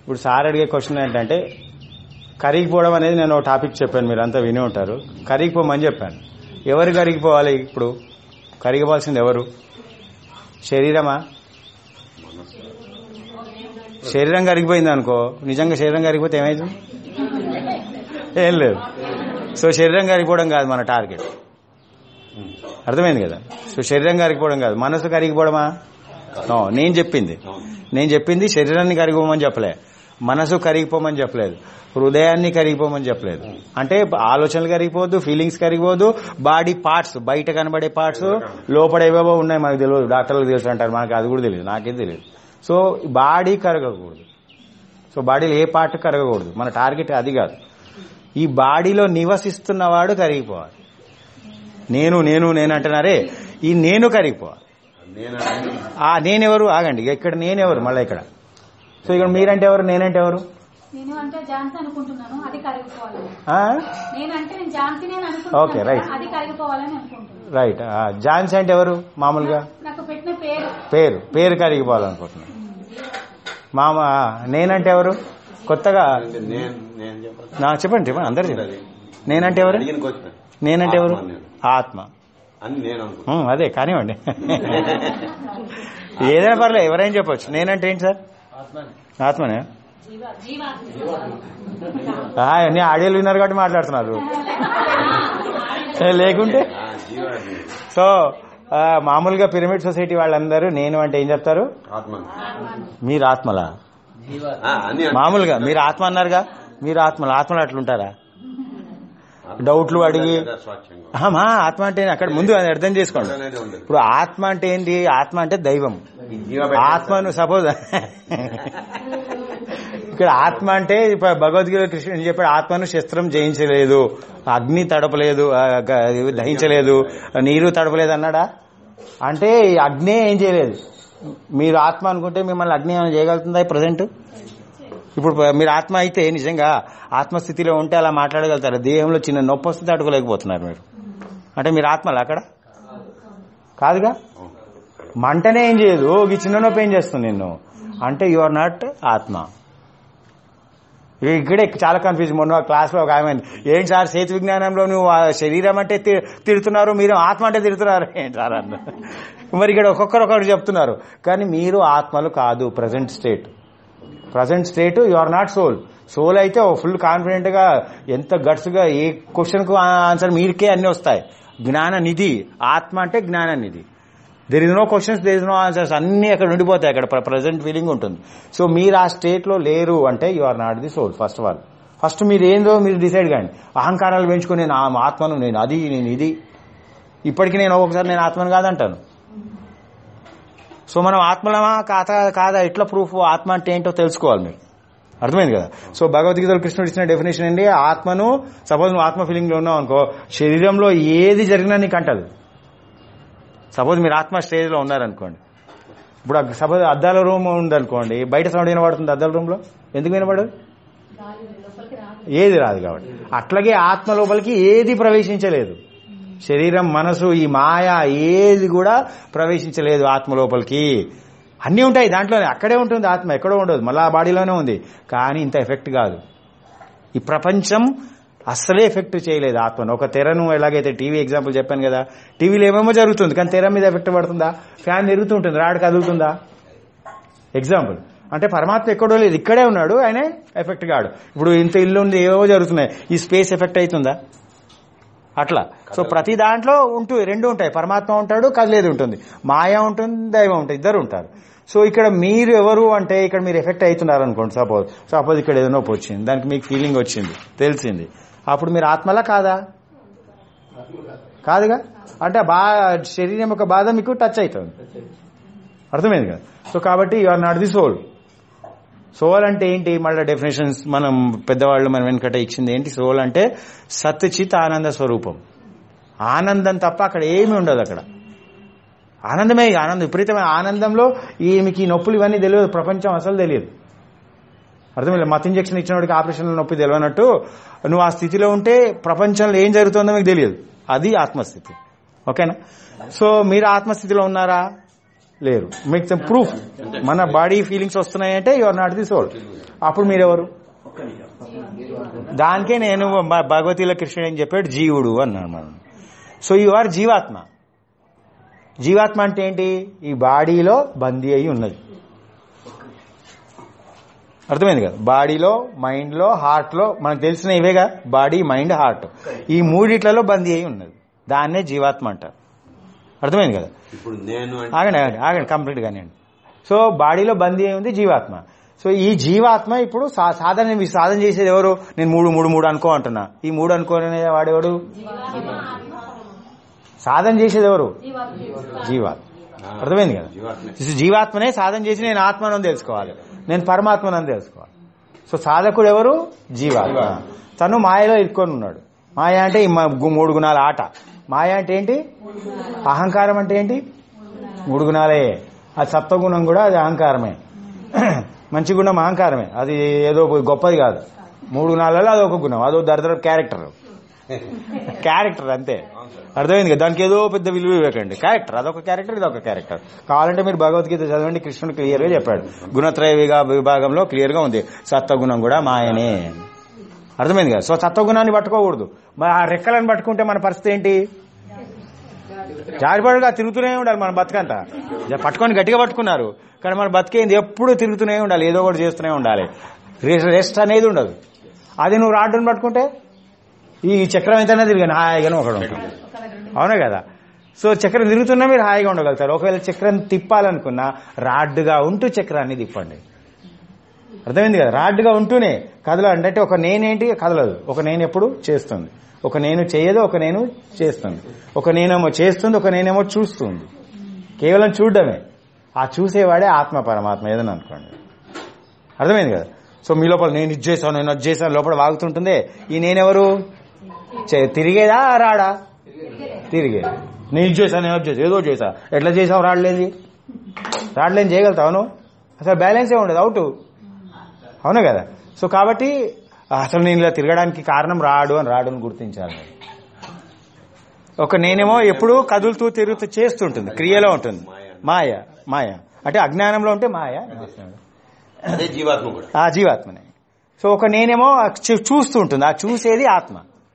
ఇప్పుడు సార్ అడిగే క్వశ్చన్ ఏంటంటే కరిగిపోవడం అనేది నేను ఒక టాపిక్ చెప్పాను మీరు అంతా విని ఉంటారు కరిగిపోమని చెప్పాను ఎవరు కరిగిపోవాలి ఇప్పుడు కరిగిపోవాల్సింది ఎవరు శరీరమా శరీరం కరిగిపోయింది అనుకో నిజంగా శరీరం కరిగిపోతే ఏమైంది ఏం లేదు సో శరీరం కరిగిపోవడం కాదు మన టార్గెట్ అర్థమైంది కదా సో శరీరం కరిగిపోవడం కాదు మనసు కరిగిపోవడమా నో, నేను చెప్పింది నేను చెప్పింది శరీరాన్ని కరిగిపోమని చెప్పలే మనసు కరిగిపోమని చెప్పలేదు హృదయాన్ని కరిగిపోమని చెప్పలేదు అంటే ఆలోచనలు కరిగిపోవద్దు ఫీలింగ్స్ కరిగిపోవద్దు బాడీ పార్ట్స్ బయట కనబడే పార్ట్స్ లోపల ఏవేవో ఉన్నాయి మనకు తెలియదు డాక్టర్లకు తెలుసు అంటారు మనకు అది కూడా తెలియదు నాకేం తెలియదు సో బాడీ కరగకూడదు సో బాడీలో ఏ పార్ట్ కరగకూడదు మన టార్గెట్ అది కాదు ఈ బాడీలో నివసిస్తున్నవాడు కరిగిపోవాలి నేను నేను నేను అంటున్నారే ఈ నేను కరిగిపోవాలి నేను ఆ నేనెవరు ఆగండి ఇక్కడ నేనెవరు మళ్ళీ ఇక్కడ సో ఇక్కడ మీరంటే ఎవరు నేనంటే ఎవరు నేను అంటే ఝాన్సీ అనుకుంటున్నాను అది కరిగిపోవాలని ఆ? నేనంటే నేను ఝాన్సీనే అని Okay, right. అనుకుంటున్నాను అది కరిగిపోవాలని అనుకుంటున్నాను రైట్ ఆ, జాన్స్ అంటే ఎవరు మామూలుగా నాకు పెట్టిన పేరు పేరు పేరు కరిగిపోవాలనుకుంటున్నాను మామ నేనంటే ఎవరు కొత్తగా నేను నేను చెప్పాలి నా చెప్పండి చెప్పండి అందరు చెప్పండి నేనంటే ఎవరు అడిగిన క్వశ్చన్ నేనంటే ఎవరు ఆత్మ నేను. ఆత్మ అని నేను అనుకుంటా ఉం, అదే కానివ్వండి ఏదైనా పర్లేదు ఎవరైనా చెప్పొచ్చు నేనంటే ఏంటి సార్ ఆత్మనే ఆ, అన్ని ఆడియోలు విన్నారు కాబట్టి మాట్లాడుతున్నారు ఏ, లేకుంటే ఆ, జీవాత్మ సో ఆ, మామూలుగా పిరమిడ్ సొసైటీ వాళ్ళందరూ నేను అంటే ఏం చెప్తారు ఆత్మ మీరు ఆత్మలా ఆ, అని అన్- మామూలుగా మీరు ఆత్మ అన్నారుగా మీరు ఆత్మలు ఆత్మలు అట్లుంటారా డౌట్లు అడిగి స్వచ్ఛంగా ఆహా, మా ఆత్మ అంటే ఏంటి? అక్కడ ముందు అది అర్థం చేసుకోండి అనేది ఉండదు ఇప్పుడు ఆత్మ అంటే ఏంటి ఆత్మ అంటే దైవం ఈ జీవ ఆత్మను సపోజ్ ఇక్కడ ఆత్మ అంటే ఇప్పుడు భగవద్గీత కృష్ణుడు చెప్పాడు ఆత్మను శస్త్రం జయించలేదు అగ్ని తడపలేదు ఆ, గ- దహించలేదు నీరు తడపలేదు అన్నాడా అంటే ఈ అగ్ని ఏం చేయలేదు మీరు ఆత్మ అనుకుంటే మిమ్మల్ని అగ్ని ఏమైనా చేయగలుగుతుందా ప్రజెంట్ ఇప్పుడు ప- మీరు ఆత్మ అయితే నిజంగా ఆత్మస్థితిలో ఉంటే అలా మాట్లాడగలుగుతారు దేహంలో చిన్న నొప్పి వస్తే తట్టుకోలేకపోతున్నారు మీరు అంటే మీరు ఆత్మలు అక్కడ కాదుగా మంటనే ఏం చేయదు ఈ చిన్న నొప్పి ఏం చేస్తుంది నిన్ను అంటే యు ఆర్ నాట్ ఆత్మ ఇక ఇక్కడే చాలా కన్ఫ్యూజ్ మొన్న క్లాస్ లో ఒక ఆమె అంది, ఏంటి సార్ చేతి విజ్ఞానంలో నువ్వు ఆ శరీరం అంటే తి- తిడుతున్నారు మీరు ఆత్మ అంటే తిడుతున్నారు ఏంటి సార్ అన్న మరి ఇక్కడ ఒక్కొక్కరు ఒక్కొక్కటి చెప్తున్నారు కానీ మీరు ఆత్మలు కాదు present state present state you are not soul soul అయితే ఫుల్ కాన్ఫిడెంట్ గా ఎంత గట్స్ గా ఏ క్వశ్చన్ కు ఆన్సర్ మీరికే అన్ని వస్తాయి జ్ఞాన నిధి ఆత్మ అంటే జ్ఞాన నిధి there is no questions there is no answers అన్ని అక్కడ ఉండిపోతాయి అక్కడ ప్రజెంట్ ఫీలింగ్ ఉంటుంది సో మీరు ఆ స్టేట్ లో లేరు అంటే you are not the soul first of all first మీరు ఏందో మీరు డిసైడ్ కాండి అహంకారాలు పెంచుకొని నేను ఆ ఆత్మను నేను అది నేను ఇది ఇప్పటికి నేను ఒక్కొక్కసారి నేను ఆత్మను కాదంటాను సో మనం ఆత్మలమా కాదా కాదా ఎట్లా ప్రూఫ్ ఆత్మ అంటే ఏంటో తెలుసుకోవాలి మీరు అర్థమైంది కదా సో భగవద్గీతలో కృష్ణుడు ఇచ్చిన డెఫినేషన్ ఏంటి ఆత్మను సపోజ్ నువ్వు ఆత్మ ఫీలింగ్ లో ఉన్నావు అనుకో శరీరంలో ఏది జరిగినా నీకు అంటదు సపోజ్ మీరు ఆత్మ స్టేజ్ లో ఉన్నారనుకోండి ఇప్పుడు సపోజ్ అద్దాల రూమ్ ఉందనుకోండి బయట సౌండ్ వినబడుతుంది అద్దాల రూమ్ లో ఎందుకు వినబడదు ఏది రాదు కాబట్టి అట్లాగే ఆత్మ లోపలికి ఏది ప్రవేశించలేదు శరీరం మనసు ఈ మాయ ఏది కూడా ప్రవేశించలేదు ఆత్మ లోపలికి అన్నీ ఉంటాయి దాంట్లోనే అక్కడే ఉంటుంది ఆత్మ ఎక్కడో ఉండదు మళ్ళీ ఆ బాడీలోనే ఉంది కానీ ఇంత ఎఫెక్ట్ కాదు ఈ ప్రపంచం అస్సలే ఎఫెక్ట్ చేయలేదు ఆత్మను ఒక తెరను ఎలాగైతే టీవీ ఎగ్జాంపుల్ చెప్పాను కదా టీవీలో ఏమేమో జరుగుతుంది కానీ తెర మీద ఎఫెక్ట్ పడుతుందా ఫ్యాన్ తిరుగుతుంటుంది రాడ్ కదులుతుందా ఎగ్జాంపుల్ అంటే పరమాత్మ ఎక్కడో లేదు ఇక్కడే ఉన్నాడు ఆయనే ఎఫెక్ట్ కాడు ఇప్పుడు ఇంత ఇల్లు ఉంది ఏవో జరుగుతున్నాయి ఈ స్పేస్ ఎఫెక్ట్ అవుతుందా అట్లా సో ప్రతి దాంట్లో ఉంటూ రెండు ఉంటాయి పరమాత్మ ఉంటాడు కదిలేదు ఉంటుంది మాయ ఉంటుంది దైవం ఉంటుంది ఇద్దరు ఉంటారు సో ఇక్కడ మీరు ఎవరు అంటే ఇక్కడ మీరు ఎఫెక్ట్ అవుతున్నారు అనుకోండి సపోజ్ సపోజ్ ఇక్కడ ఏదో నొప్పి వచ్చింది దానికి మీకు ఫీలింగ్ వచ్చింది తెలిసింది అప్పుడు మీరు ఆత్మలా కాదా కాదుగా అంటే బా శరీరం యొక్క బాధ మీకు టచ్ అవుతుంది అర్థమైంది కదా సో కాబట్టి you are not the soul soul అంటే ఏంటి మళ్ళీ డెఫినేషన్స్ మనం పెద్దవాళ్ళు మనం వెనకట ఇచ్చింది ఏంటి సోల్ అంటే సత్చిత్ ఆనంద స్వరూపం ఆనందం తప్ప అక్కడ ఏమీ ఉండదు అక్కడ ఆనందమే ఇక ఆనందం విపరీతమైన ఆనందంలో ఈ మీకు ఈ నొప్పులు ఇవన్నీ తెలియదు ప్రపంచం అసలు తెలియదు అర్థమైంది మత్ ఇంజక్షన్ ఇచ్చినోడికి ఆపరేషన్ నొప్పి తెలియనట్టు నువ్వు ఆ స్థితిలో ఉంటే ప్రపంచంలో ఏం జరుగుతుందో మీకు తెలియదు అది ఆత్మస్థితి ఓకేనా సో మీరు ఆత్మస్థితిలో ఉన్నారా లేరు మీకు ప్రూఫ్ మన బాడీ ఫీలింగ్స్ వస్తున్నాయంటే you are not the soul అప్పుడు మీరెవరు దానికే నేను భ- భగవతిలో కృష్ణుడు ఏం చెప్పాడు జీవుడు అన్నాను మనం సో యు ఆర్ జీవాత్మ జీవాత్మ అంటే ఏంటి ఈ బాడీలో బందీ అయి ఉన్నది అర్థమైంది కదా బాడీలో మైండ్లో హార్ట్లో మనకు తెలిసిన ఇవేగా బాడీ మైండ్ హార్ట్ ఈ మూడిట్లలో బందీ అయి ఉన్నది దాన్నే జీవాత్మ అంటారు అర్థమైంది కదా ఇప్పుడు నేను అంటే ఆగండి ఆగండి ఆగండి కంప్లీట్ గానండి సో బాడీలో బందీ అయి ఉంది జీవాత్మ సో ఈ జీవాత్మ ఇప్పుడు సా- సాధన మీ సాధన చేసేది ఎవరు నేను మూడు మూడు మూడు అనుకో అంటున్నా ఈ మూడు అనుకోనే వాడేవాడు సాధన చేసేది ఎవరు జీవాత్మ అర్థమైంది కదా జీవాత్మే సో జీవాత్మనే సాధన చేసి నేను ఆత్మను తెలుసుకోవాలి నేను పరమాత్మను తెలుసుకోవాలి సో సాధకుడు ఎవరు జీవాత్మ తను మాయలో ఇరుక్కొని ఉన్నాడు మాయ అంటే ఈ మ- గు- మూడు గుణాల ఆట మాయ అంటే ఏంటి అహంకారం అంటే ఏంటి మూడు గుణాలే ఆ సత్వగుణం కూడా అది అహంకారమే మంచి గుణం అహంకారమే అది ఏదో గొప్పది కాదు మూడు గుణాలలో అదొక గుణం అదో దరిద్ర క్యారెక్టర్ క్యారెక్టర్ అంతే అర్థమైంది కదా దానికి ఏదో పెద్ద విలువ ఇవ్వకండి క్యారెక్టర్ అదొక క్యారెక్టర్ ఇదొక క్యారెక్టర్ కావాలంటే మీరు భగవద్గీత చదవండి కృష్ణుడు క్లియర్ గా చెప్పాడు గుణత్రయ విగా- విభాగంలో క్లియర్ గా ఉంది సత్వగుణం కూడా మాయనే అర్థమైంది కదా సో సత్వగుణాన్ని పట్టుకోకూడదు మరి ఆ రెక్కలను పట్టుకుంటే మన పరిస్థితి ఏంటి జారిపడుగా తిరుగుతూనే ఉండాలి మన బతుకంతా జ- పట్టుకొని గట్టిగా పట్టుకున్నారు కానీ మన బతికేంది ఎప్పుడు తిరుగుతూనే ఉండాలి ఏదో ఒకటి చేస్తూనే ఉండాలి రెస్ట్ రెస్ట్ అనేది ఉండదు అది నువ్వు రాడ్డుని పట్టుకుంటే ఈ చక్రం ఎంతైనా తిరిగాను హాయిగానే ఒకడు ఉంటాం అవునా కదా సో చక్రం తిరుగుతున్నా మీరు హాయిగా ఉండగలుగుతారు ఒకవేళ చక్రం తిప్పాలనుకున్నా రాడ్డుగా ఉంటూ చక్రాన్ని తిప్పండి అర్థమైంది కదా రాడ్డుగా ఉంటూనే కదలండి అంటే ఒక నేనేంటి కదలదు ఒక నేను ఎప్పుడు చేస్తుంది ఒక నేను చేయదు ఒక నేను చేస్తుంది ఒక నేనేమో చేస్తుంది ఒక నేనేమో చూస్తుంది కేవలం చూడడమే ఆ చూసేవాడే ఆత్మ పరమాత్మ ఏదని అనుకోండి అర్థమైంది కదా సో మీ లోపల నేను ఇది చేశాను నేను అది చేశాను లోపల వాగుతుంటుందే ఈ నేనెవరు చే- తిరిగేదా రాడా తిరిగేది నేను ఇది చేశాను నేను అది చేశాను ఏదో చేశా ఎట్లా చేసావు రాడలేది రాడలేని చేయగలుగుతావు నువ్వు అసలు బ్యాలెన్సే ఉండదు అవుట్ అవును కదా సో కాబట్టి అసలు నేను ఇలా తిరగడానికి కారణం రాడు అని రాడు అని గుర్తించాలి మీరు. ఒక నేనేమో ఎప్పుడు కదులుతూ తిరుగుతూ చేస్తుంటుంది క్రియలో ఉంటుంది మాయ మాయ అంటే అజ్ఞానంలో ఉంటే మాయ అదే జీవాత్మ కూడా ఆ జీవాత్మనే సో ఒక నేనేమో చూ- చూస్తూ ఉంటుంది ఆ చూసేది ఆత్మ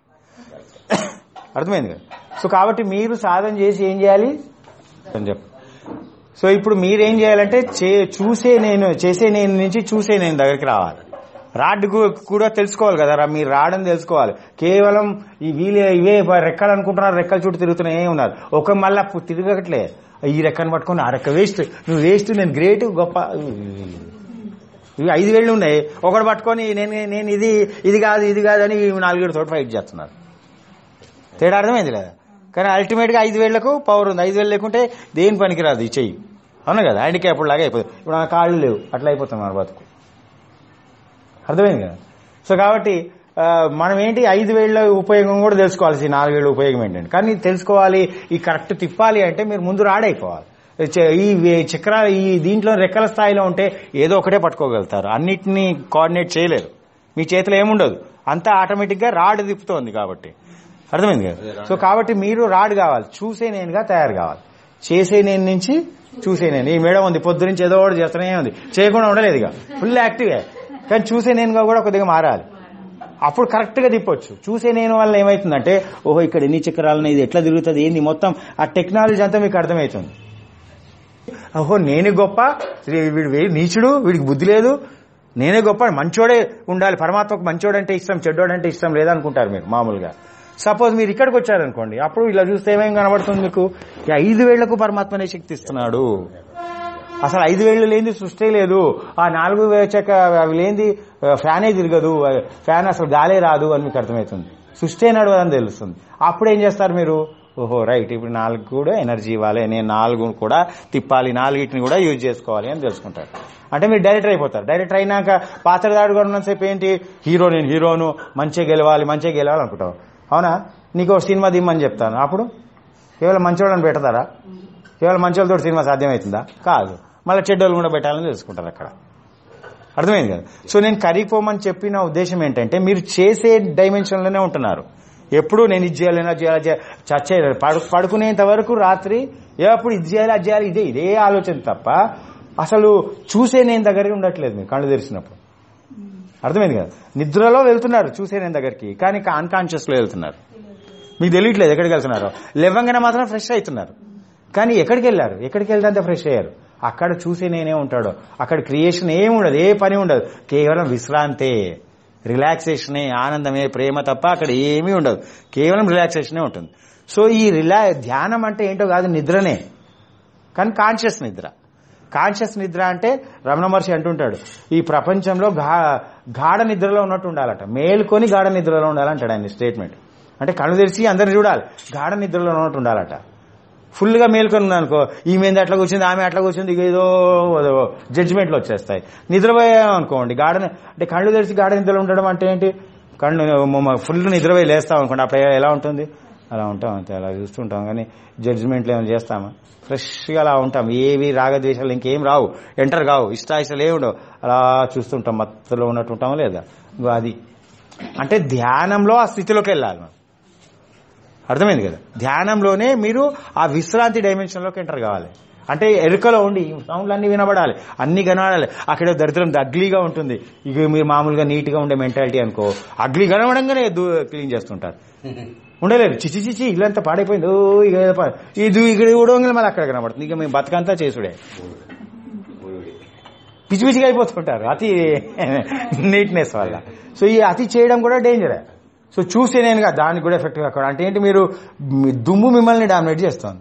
అర్థమైంది కదా సో కాబట్టి మీరు సాధన చేసి ఏం చేయాలి అని చెప్పు సో ఇప్పుడు మీరేం చేయాలంటే చే- చూసే నేను చేసే నేను నుంచి చూసే నేను దగ్గరికి రావాలి రాడ్ గు- కూడా తెలుసుకోవాలి కదా రా- మీరు రాడని తెలుసుకోవాలి కేవలం ఈ వీలే ఇవే రెక్కలు అనుకుంటున్నారు రెక్కల చుట్టూ తిరుగుతూనే ఉన్నారు ఒక మళ్ళా పు- తిరగట్లే ఈ రెక్కను పట్టుకొని ఆ రెక్క వేస్ట్ నువ్వు వేస్ట్ నేను గ్రేట్ గొప్ప ఇవి ఐదు వేళ్ళు ఉన్నాయి ఒకడు పట్టుకొని నేను నేను ఇది ఇది కాదు ఇది కాదని నాలుగేడు తోటి ఫైట్ చేస్తున్నారు తేడా అర్థమైంది లేదా కానీ అల్టిమేట్ గా ఐదు వేళ్లకు పవర్ ఉంది ఐదు వేలు లేకుంటే దేని పనికిరాదు ఈ చెయ్యి అవును కదా హ్యాండిక్యాప్ లాగా అయిపోతుంది ఇప్పుడు ఆ కాళ్ళు లేవు అట్లా అయిపోతుంది మన బతుకు అర్థమైంది కదా సో కాబట్టి ఆ, మనం ఏంటి ఐదు వేళ్ల ఉపయోగం కూడా తెలుసుకోవాల్సి నాలుగు వేళ్ల ఉపయోగం ఏంటంటే కానీ తెలుసుకోవాలి ఈ కరెక్ట్ తిప్పాలి అంటే మీరు ముందు రాడైపోవాలి చ- ఈ వే- చక్రాలు ఈ దీంట్లో రెక్కల స్థాయిలో ఉంటే ఏదో ఒకటే పట్టుకోగలుగుతారు అన్నిటినీ కోఆర్డినేట్ చేయలేరు మీ చేతిలో ఏముండదు అంతా ఆటోమేటిక్ గా రాడ్ తిప్పుతోంది కాబట్టి అర్థమైంది కదా సో కాబట్టి మీరు రాడ్ కావాలి చూసే నేనుగా తయారు కావాలి చేసే నేను నుంచి చూసే నేను ఈ మేడం ఉంది పొద్దు నుంచి ఏదో ఒకటి చేస్తూనే ఉంది చేయకుండా ఉండలేదు ఇక ఫుల్ యాక్టివే కానీ చూసే నేనుగా కూడా కొద్దిగా మారాలి అప్పుడు కరెక్ట్ గా తిప్పొచ్చు చూసే నేను వల్ల ఏమైతుందంటే ఓహో ఇక్కడ ఎన్ని చక్రాలను ఇది ఎట్లా తిరుగుతుంది ఏంది మొత్తం ఆ టెక్నాలజీ అంతా మీకు అర్థమవుతుంది ఓహో నేనే గొప్ప వీ- వీడు వే- నీచుడు వీడికి బుద్ధి లేదు నేనే గొప్ప మంచోడే ఉండాలి పరమాత్మకు మంచోడంటే ఇష్టం చెడ్డోడంటే ఇష్టం లేదనుకుంటారు మీరు మామూలుగా సపోజ్ మీరు ఇక్కడికి వచ్చారనుకోండి అప్పుడు ఇలా చూస్తే ఏమేం కనబడుతుంది మీకు ఈ ఐదు వేళ్లకు పరమాత్మనే శక్తి ఇస్తున్నాడు అసలు ఐదు వేళ్ళు లేని సృష్టి లేదు ఆ నాలుగు వేచక అవి లేనిది ఆ, ఫ్యానే తిరగదు ఆ, ఫ్యాన్ అసలు గాలే రాదు అని మీకు అర్థమవుతుంది సృష్టి నడవదని తెలుస్తుంది అప్పుడు ఏం చేస్తారు మీరు ఓహో రైట్ ఇప్పుడు నాలుగు కూడా ఎనర్జీ ఇవ్వాలి నేను నాలుగు కూడా తిప్పాలి నాలుగిటిని కూడా యూజ్ చేసుకోవాలి అని తెలుసుకుంటారు అంటే మీరు డైరెక్టర్ అయిపోతారు డైరెక్టర్ అయినాక పాత్రదారుగా ఉన్నంతసేపు ఏంటి హీరో నేను హీరోను మంచిగా గెలవాలి మంచిగా గెలవాలి అనుకుంటావు అవునా నీకు ఒక సినిమా దిమ్మని చెప్తాను అప్పుడు కేవలం మంచోళ్ళని పెడతారా కేవలం మంచోళ్ళతో సినిమా సాధ్యమవుతుందా కాదు మళ్ళీ చెడ్డోళ్ళు కూడా పెట్టాలని తెలుసుకుంటారు అక్కడ అర్థమైంది కదా సో నేను కరిగిపోమని చెప్పిన ఉద్దేశం ఏంటంటే మీరు చేసే డైమెన్షన్లోనే ఉంటున్నారు ఎప్పుడు నేను ఇది చేయాలి అది చేయాలి అది చేయాలి చచ్చే పడు పడుకునేంత వరకు రాత్రి ఎప్పుడు ఇది చేయాలి అది చేయాలి ఇదే ఇదే ఆలోచన తప్ప అసలు చూసే నేను దగ్గరికి ఉండట్లేదు మీరు కళ్ళు తెరిచినప్పుడు అర్థమైంది కదా నిద్రలో వెళ్తున్నారు చూసే నేను దగ్గరికి కానీ అన్కాన్షియస్ లో వెళ్తున్నారు మీకు తెలియట్లేదు ఎక్కడికి వెళ్తున్నారు లేవంగానే మాత్రం ఫ్రెష్ అవుతున్నారు కానీ ఎక్కడికి వెళ్ళారు ఎక్కడికి వెళ్తే అంత ఫ్రెష్ అయ్యారు అక్కడ చూసే నేనే ఉంటాడు అక్కడ క్రియేషన్ ఏమి ఉండదు ఏ పని ఉండదు కేవలం విశ్రాంతే రిలాక్సేషనే ఆనందమే ప్రేమ తప్ప అక్కడ ఏమీ ఉండదు కేవలం రిలాక్సేషనే ఉంటుంది సో ఈ రిలా ధ్యానం అంటే ఏంటో కాదు నిద్రనే కానీ కాన్షియస్ నిద్ర కాన్షియస్ నిద్ర అంటే రమణ మహర్షి అంటుంటాడు ఈ ప్రపంచంలో గా- గాఢ నిద్రలో ఉన్నట్టు ఉండాలట మేల్కొని గాఢ నిద్రలో ఉండాలంటాడు ఆయన స్టేట్మెంట్ అంటే కళ్ళు తెరిచి అందరిని చూడాలి గాఢ నిద్రలో ఉన్నట్టు ఉండాలట ఫుల్ గా మేల్కొని ఉన్నాను అనుకో ఈమె ఏంది అట్లా కూర్చుంది ఆమె అట్లా కూర్చుంది ఇక ఏదో జడ్జిమెంట్లు వచ్చేస్తాయి నిద్రపోయాం అనుకోండి గాఢ ని- అంటే కళ్ళు తెరిచి గాఢ నిద్రలో ఉండడం అంటే ఏంటి కళ్ళు ఫుల్ నిద్రపోయి లేస్తాం అనుకోండి అప్పుడు ఎలా ఉంటుంది అలా ఉంటాం అంతే అలా చూస్తుంటాం కానీ జడ్జిమెంట్లు ఏమైనా చేస్తామా ఫ్రెష్గా అలా ఉంటాం ఏవి రాగద్వేషాలు ఇంకేం రావు ఎంటర్ కావు ఇష్టాయిష్టాలు ఏమి ఉండవు అలా చూస్తుంటాం మత్తులో ఉన్నట్టు ఉంటామా లేదా ఇగో అది అంటే ధ్యానంలో ఆ స్థితిలోకి వెళ్ళాలి మనం అర్థమైంది కదా ధ్యానంలోనే మీరు ఆ విశ్రాంతి డైమెన్షన్లోకి ఎంటర్ కావాలి అంటే ఎరుకలో ఉండి సౌండ్లు అన్ని వినబడాలి అన్ని కనబడాలి అక్కడ దరిద్రం అగ్లీగా ఉంటుంది ఇక మీరు మామూలుగా నీట్ గా ఉండే మెంటాలిటీ అనుకో అగ్లీ కనబడంగానే క్లీన్ చేస్తుంటారు ఉండలేరు చిచి చిచి ఇల్లంతా పాడైపోయింది ఓ ఇక ఏదో పా- ఇది ఇక్కడ ఊడవంగా మళ్ళీ అక్కడ కనబడుతుంది ఇక మేము బతకంతా చేసుడే పిచ్చి పిచ్చిగా అయిపోతుంటారు అతి నీట్నెస్ వల్ల సో ఈ అతి చేయడం కూడా డేంజరే సో చూస్తే నేను కాదు, దానికి కూడా ఎఫెక్ట్ కాకుండా అంటే ఏంటి మీరు మీ దుమ్ము మిమ్మల్ని డామినేట్ చేస్తాను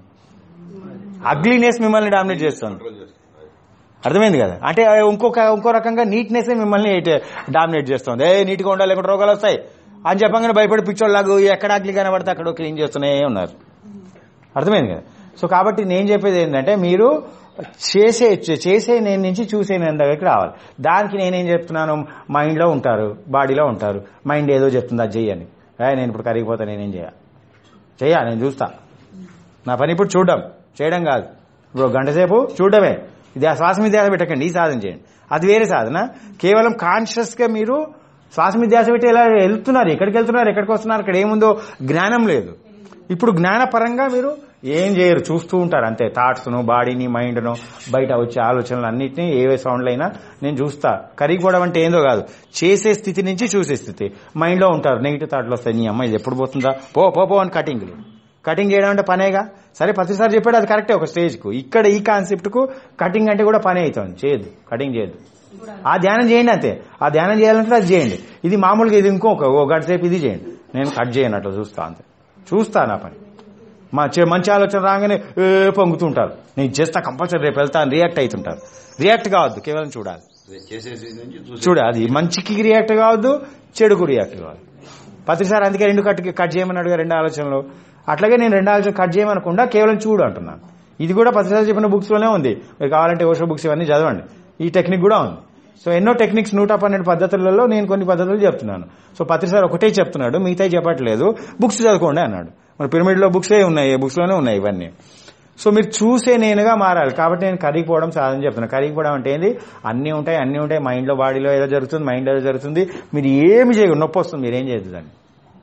అగ్లీనెస్ మిమ్మల్ని డామినేట్ చేస్తాను అర్థమైంది కదా అంటే ఇంకొక ఇంకో రకంగా నీట్నెస్ మిమ్మల్ని డామినేట్ చేస్తుంది ఏ నీట్గా ఉండాలి లేకుంటే రోగాలు వస్తాయి అని చెప్పగానే భయపడి పిచ్చోళ్ళలాగా ఎక్కడ అగ్లి కనబడితే అక్కడ క్లీన్ చేస్తూనే ఉన్నారు అర్థమైంది కదా సో కాబట్టి నేను చెప్పేది ఏంటంటే మీరు చేసే చేసే నేను నుంచి చూసే నేను దగ్గరికి రావాలి దానికి నేనేం చెప్తున్నాను మైండ్లో ఉంటారు బాడీలో ఉంటారు మైండ్ ఏదో చెప్తుంది అది చెయ్యని ఏ, నేను ఇప్పుడు కరిగిపోతా నేనేం చేయ చెయ్య నేను చూస్తా నా పని ఇప్పుడు చూడడం చేయడం కాదు ఇప్పుడు ఒక గంట సేపు చూడడమే ఇది ఆ శ్వాస మీద ధ్యాస పెట్టకండి ఈ సాధన చేయండి అది వేరే సాధన కేవలం కాన్షియస్ గా మీరు శ్వాస మీద ధ్యాస పెట్టి ఎలా వెళ్తున్నారు ఎక్కడికి వెళ్తున్నారు ఎక్కడికి వస్తున్నారు అక్కడ ఏముందో జ్ఞానం లేదు ఇప్పుడు జ్ఞానపరంగా మీరు ఏం చేయరు చూస్తూ ఉంటారు అంతే థాట్స్ను బాడీని మైండ్ను బయట వచ్చే ఆలోచనలు అన్నింటినీ ఏవే సౌండ్లు అయినా నేను చూస్తా కరిగిపోవడం అంటే ఏందో కాదు చేసే స్థితి నుంచి చూసే స్థితి మైండ్లో ఉంటారు నెగిటివ్ థాట్లు వస్తాయి నీ అమ్మాయి ఇది ఎప్పుడు పోతుందా పో పో పో అని కటింగ్లు కటింగ్ చేయడం అంటే పనేగా సరే ప్రతిసారి చెప్పాడు అది కరెక్టే ఒక స్టేజ్ కు ఇక్కడ ఈ కాన్సెప్ట్ కు కటింగ్ అంటే కూడా పనే అవుతుంది చేయదు కటింగ్ చేయదు ఆ ధ్యానం చేయండి అంతే ఆ ధ్యానం చేయాలంటే అది చేయండి ఇది మామూలుగా ఇది ఇంకొక ఓ గంట సేపు ఇది చేయండి నేను కట్ చేయను అట్లా చూస్తా అంతే చూస్తా నా పని మా చే- మంచి ఆలోచన రాగానే ఏ పొంగుతుంటారు నేను చేస్తా కంపల్సరీ రేపు వెళ్తాను రియాక్ట్ అవుతుంటారు రియాక్ట్ కావద్దు కేవలం చూడాలి చేసేసి నుంచి చూసి చూడ అది మంచికి రియాక్ట్ కావద్దు చెడుకు రియాక్ట్ కావద్దు ప్రతిసారి అందుకే రెండు కట్ కట్ చేయమన్నాడుగా రెండు ఆలోచనలు అట్లాగే నేను రెండు ఆలోచనలు కట్ చేయమనకుండా కేవలం చూడు అంటున్నాను ఇది కూడా ప్రతిసారి చెప్పిన బుక్స్ లోనే ఉంది మీరు కావాలంటే ఓషో బుక్స్ ఇవన్నీ చదవండి ఈ టెక్నిక్ కూడా ఉంది సో ఎన్నో టెక్నిక్స్ నూట పన్నెండు పద్ధతులలో నేను కొన్ని పద్ధతులు చెప్తున్నాను సో ప్రతిసారి ఒకటే చెప్తున్నాడు మిగతా చెప్పట్లేదు బుక్స్ చదువుకోండి అన్నాడు మరి పిరమిడ్ లో బుక్సే ఉన్నాయి బుక్స్ లోనే ఉన్నాయి ఇవన్నీ సో మీరు చూసే నేనుగా మారాలి కాబట్టి నేను కరిగిపోవడం సాధన చెప్తున్నా కరిగిపోవడం అంటే ఏంది అన్నీ ఉంటాయి అన్నీ ఉంటాయి మైండ్ లో బాడీలో ఏదో జరుగుతుంది మైండ్ ఏదో జరుగుతుంది మీరు ఏమి చేయదు నొప్పి వస్తుంది మీరు ఏం చేయదు దాన్ని